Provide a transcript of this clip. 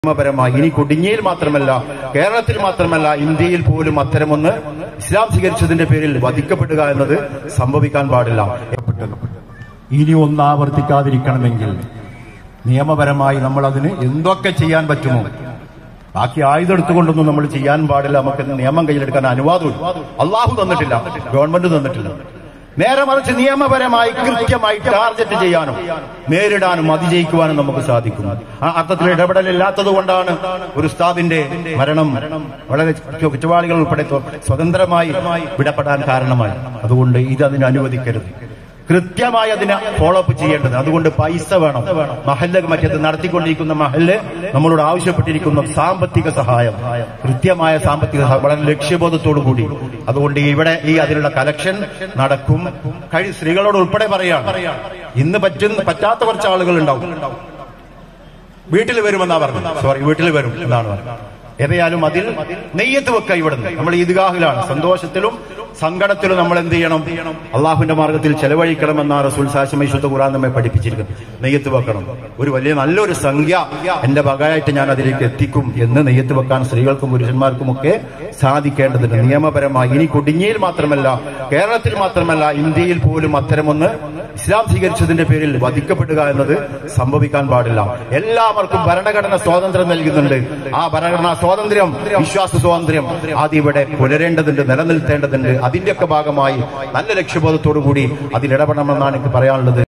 നിയമപരമായി ഇനി കൊടിഞ്ഞിയിൽ മാത്രമല്ല കേരളത്തിൽ മാത്രമല്ല ഇന്ത്യയിൽ പോലും അത്തരമൊന്ന് ഇസ്ലാം സ്വീകരിച്ചതിന്റെ പേരിൽ വധിക്കപ്പെടുക എന്നത് സംഭവിക്കാൻ പാടില്ല ഇനി ഒന്ന് ആവർത്തിക്കാതിരിക്കണമെങ്കിൽ നിയമപരമായി നമ്മൾ അതിന് എന്തൊക്കെ ചെയ്യാൻ പറ്റുമോ ബാക്കി ആയുധം എടുത്തുകൊണ്ടൊന്നും നമ്മൾ ചെയ്യാൻ പാടില്ല നമുക്ക് നിയമം കയ്യിലെടുക്കാൻ അനുവാദവും അള്ളാഹു തന്നിട്ടില്ല ഗവൺമെന്റ് തന്നിട്ടില്ല നേരെ മറിച്ച് നിയമപരമായി കൃത്യമായി ടാർഗറ്റ് ചെയ്യാനും നേരിടാനും അതിജയിക്കുവാനും നമുക്ക് സാധിക്കും ആ അർത്ഥത്തിൽ ഇടപെടലില്ലാത്തത് കൊണ്ടാണ് ഒരു ഉസ്താദിന്റെ മരണം വളരെ കുറ്റവാളികൾ ഉൾപ്പെടെ സ്വതന്ത്രമായി വിടപ്പെടാൻ കാരണമായി അതുകൊണ്ട് ഇത് അതിന് അനുവദിക്കരുത് കൃത്യമായി അതിനെ ഫോളോ അപ്പ് ചെയ്യേണ്ടത് അതുകൊണ്ട് പൈസ വേണം മഹല്ല് മറ്റേത് നടത്തിക്കൊണ്ടിരിക്കുന്ന മഹല്ല് നമ്മളോട് ആവശ്യപ്പെട്ടിരിക്കുന്ന സാമ്പത്തിക സഹായം കൃത്യമായ സാമ്പത്തിക സഹായം വളരെ ലക്ഷ്യബോധത്തോടു കൂടി അതുകൊണ്ട് ഇവിടെ ഈ അതിനുള്ള കലക്ഷൻ നടക്കും കഴി സ്ത്രീകളോട് ഉൾപ്പെടെ പറയാം ഇന്ന് പറ്റുന്ന പറ്റാത്ത കുറച്ച് ആളുകൾ ഉണ്ടാവും വീട്ടിൽ വരുമെന്നാ പറഞ്ഞത് സോറി വീട്ടിൽ വരും എന്നാണ് പറഞ്ഞത് ഏതായാലും അതിൽ നെയ്യത്ത് വെക്ക ഇവിടുന്ന് നമ്മൾ ഈദ്ഗാഹിലാണ് സന്തോഷത്തിലും സങ്കടത്തിലും നമ്മൾ എന്ത് ചെയ്യണം അള്ളാഹുവിന്റെ മാർഗത്തിൽ ചെലവഴിക്കണമെന്ന റസൂൽ സാശമ വിശുദ്ധ ഖുറാൻ നമ്മെ പഠിപ്പിച്ചിരിക്കുന്നു നെയ്യത്ത് വെക്കണം ഒരു വലിയ നല്ലൊരു സംഖ്യ എന്റെ വകയായിട്ട് ഞാൻ അതിലേക്ക് എത്തിക്കും എന്ന് നെയ്യത്ത് വെക്കാൻ സ്ത്രീകൾക്കും പുരുഷന്മാർക്കും ഒക്കെ സാധിക്കേണ്ടതുണ്ട് നിയമപരമായി ഇനി കൊടിഞ്ഞിയിൽ മാത്രമല്ല കേരളത്തിൽ മാത്രമല്ല ഇന്ത്യയിൽ പോലും അത്തരമൊന്ന് ഇസ്ലാം സ്വീകരിച്ചതിന്റെ പേരിൽ വധിക്കപ്പെടുക എന്നത് സംഭവിക്കാൻ പാടില്ല എല്ലാവർക്കും ഭരണഘടന സ്വാതന്ത്ര്യം നൽകുന്നുണ്ട് ആ ഭരണഘടനാ സ്വാതന്ത്ര്യം വിശ്വാസ സ്വാതന്ത്ര്യം അത് ഇവിടെ പുലരേണ്ടതുണ്ട് നിലനിർത്തേണ്ടതുണ്ട് അതിന്റെയൊക്കെ ഭാഗമായി നല്ല ലക്ഷ്യബോധത്തോടു കൂടി അതിലിടപെടണമെന്നാണ് എനിക്ക് പറയാനുള്ളത്